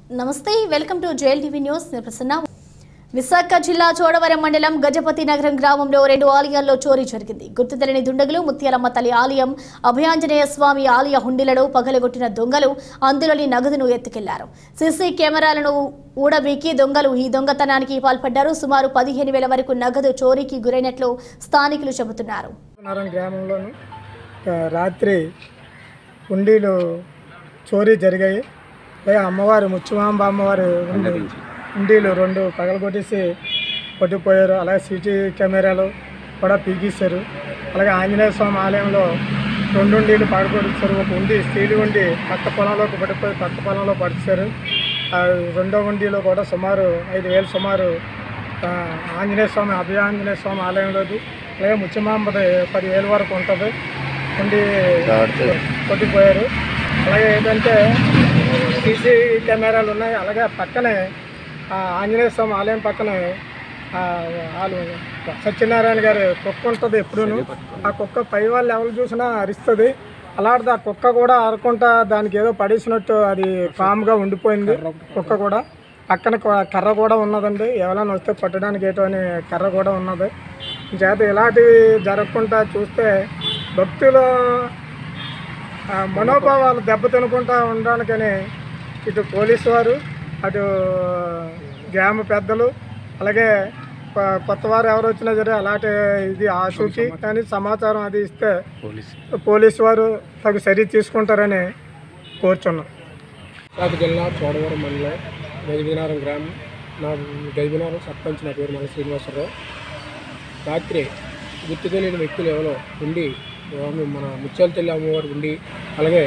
నమస్తే welcome to JL TV news నేను ప్రసన్న విశాఖ జిల్లా చోడవరం మండలం గజపతి నగరం గ్రామంలో రెండు ఆలయాల్లో చోరీ జరిగింది గుర్తు తెలియని దుండగులు ముత్యాలమ్మ తల్లి ఆలయం అభయాంజనేయ స్వామి ఆలయ హుండీలను పగలగొట్టిన దొంగలు అందులోని నగదును ఎత్తుకెళ్లారు సీసీ కెమెరాలను ఊడబీకి దొంగలు ఈ దొంగతనానికి పాల్పడ్డారు సుమారు పదిహేను వేల వరకు నగదు చోరీకి గురైనట్లు స్థానికులు చెబుతున్నారు నగరం గ్రామంలోను ఆ, రాత్రి హుండీలు చోరీ జరిగాయి అలాగే అమ్మవారు ముత్యమాంబ అమ్మవారు హుండీ హుండీలు రెండు పగలగొట్టేసి కొట్టిపోయారు అలాగే సీసీ కెమెరాలు కూడా పీకేశారు అలాగే ఆంజనేయ స్వామి ఆలయంలో రెండు ఉండీలు పగలగొట్టేశారు ఒక ఉండి స్టీల్ ఉండి పక్క పొలంలోకి పడిపోయి పక్క పొలంలో పడిచారు ఆ రెండో ఉండిలో కూడా సుమారు ఐదు వేలు సుమారు ఆ, ఆంజనేయ స్వామి అభయ ఆంజనేయ స్వామి ఆలయంలోది అలాగే ముత్యమాంబది పదివేల వరకు ఉంటుంది ఉండి కొట్టిపోయారు అలాగే ఏంటంటే సీసీ కెమెరాలు ఉన్నాయి అలాగే పక్కనే ఆ ఆంజనేయ స్వామి ఆలయం పక్కనే ఆ వాళ్ళు సత్యనారాయణ గారి కుక్క ఉంటుంది ఎప్పుడూను ఆ కుక్క పై వాళ్ళు ఎవరు చూసినా అరుస్తుంది అలాంటిది ఆ కుక్క కూడా అరకుంటా దానికి ఏదో పడేసినట్టు అది కామ్గా ఉండిపోయింది కుక్క కూడా పక్కన కొ- కర్ర కూడా ఉన్నదండి ఎవరైనా వస్తే పట్టడానికి ఏటో అని కర్ర కూడా ఉన్నది చేత ఇలాంటివి జరగకుండా చూస్తే భక్తులు ఆ, మనోభావాలు దెబ్బతినకుండా ఉండడానికని ఇటు పోలీసు వారు అటు గ్రామ పెద్దలు అలాగే కొ- కొత్త వారు ఎవరు వచ్చినా సరే అలాంటి ఇది ఆచూకీ కానీ సమాచారం అది ఇస్తే పోలీసు వారు తగు చర్య తీసుకుంటారని కోరుచున్నాం విశాఖ జిల్లా చోడవరం మండలం గజబినారం గ్రామం నా గజబినారం సర్పంచ్ నా పేరు మన శ్రీనివాసరావు రాత్రి గుర్తు తెలియని వ్యక్తులు ఎవరో ఉండి స్వామి మన ముత్యాల తల్లి అమ్మవారు ఉండి అలాగే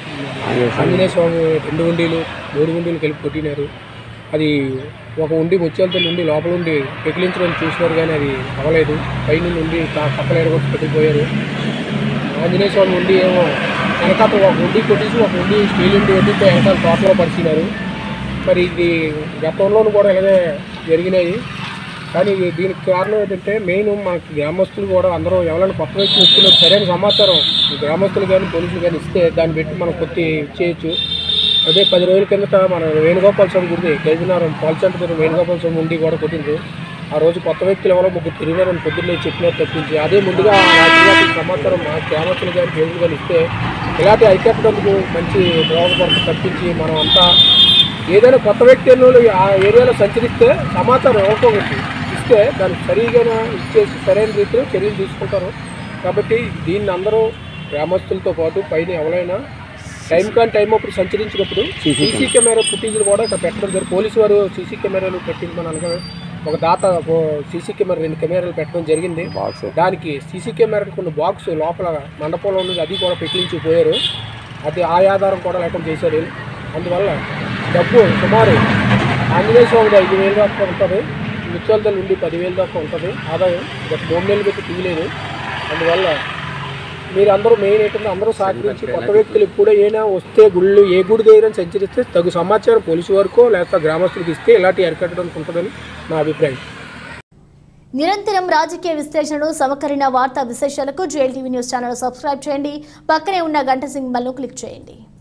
ఆంజనేయ స్వామి రెండు ఉండీలు మూడు ఉండీలు కలిపి కొట్టినారు అది ఒక ఉండి ముత్యాల తల్లి ఉండి లోపల ఉండి పెకిలించడానికి చూసినారు కానీ అది అవ్వలేదు పైన ఉండి పక్కన ఎడగొట్టి పెట్టిపోయారు ఆంజనేయ స్వామి ఉండి ఏమో వెనకాత ఒక ఉండి కొట్టేసి ఒక ఉండి స్టీల్ ఉండి వండితే వెనకాల తోటలో పరిచినారు మరి ఇది గతంలోనూ కూడా ఇలాగే జరిగినాయి కానీ ఇది దీనికి కారణం ఏంటంటే మెయిన్ మనకి గ్రామస్తులు కూడా అందరూ ఎవరైనా కొత్త వ్యక్తి వ్యక్తులు సరైన సమాచారం ఈ గ్రామస్తులు కానీ పోలీసులు కానీ ఇస్తే దాన్ని పెట్టి మనం కొద్ది ఇచ్చేయచ్చు అదే పది రోజుల కిందట మన వేణుగోపాల స్వామి గుడి గైదినారం పాల్ సెంటర్ దగ్గర వేణుగోపాల స్వామి ఉండి కూడా కొట్టింది ఆ రోజు కొత్త వ్యక్తులు ఎవరో ముగ్గురు తిరిగినారని పొద్దున్నే చెప్పినట్టు తప్పించి అదే ముందుగా రాత్రి రాత్రి సమాచారం మా గ్రామస్తులు కానీ దేవుడు కానీ ఇస్తే ఇలాంటి ఐక్యతకు మంచి దోహదపడుతూ తప్పించి మనం అంతా ఏదైనా కొత్త వ్యక్తి ఎన్నోళ్ళు ఆ ఏరియాలో సంచరిస్తే సమాచారం ఎవరికొకటి ఇస్తే దానికి సరిగా ఇచ్చేసి సరైన రీతిలో చర్యలు తీసుకుంటారు కాబట్టి దీన్ని అందరూ గ్రామస్తులతో పాటు పైన ఎవరైనా టైం కానీ టైం అప్పుడు సంచరించినప్పుడు సీసీ కెమెరా ఫుటేజ్లు కూడా ఇక్కడ పెట్టడం జరిగింది పోలీసు వారు సీసీ కెమెరాలు పెట్టింది అనగా ఒక దాత సీసీ కెమెరా రెండు కెమెరాలు పెట్టడం జరిగింది దానికి సీసీ కెమెరా కొన్ని బాక్స్ లోపల మండపంలో ఉన్నది అది కూడా పెట్టించి పోయారు అది ఆ ఆధారం కూడా లేకుండా చేశారు అందువల్ల డబ్బు సుమారు ఆంజనేయ స్వామి ఐదు వేలు దాకా ఉంటుంది ముత్యాల నుండి పదివేలు దాకా ఉంటుంది ఆదాయం గత మూడు నెలలు పెట్టి తీయలేదు అందువల్ల మీరు అందరూ మెయిన్ ఏంటంటే అందరూ సహకరించి కొత్త వ్యక్తులు ఎప్పుడూ ఏనా వస్తే గుళ్ళు ఏ గుడి దగ్గర సంచరిస్తే తగు సమాచారం పోలీసు వరకు లేకపోతే గ్రామస్తులకు ఇస్తే ఇలాంటి అరికట్టడానికి ఉంటుందని నా అభిప్రాయం నిరంతరం రాజకీయ విశ్లేషణలు సమకరిన వార్తా విశేషాలకు JL TV news channel subscribe చేయండి పక్కనే ఉన్న గంట సింబల్ను క్లిక్ చేయండి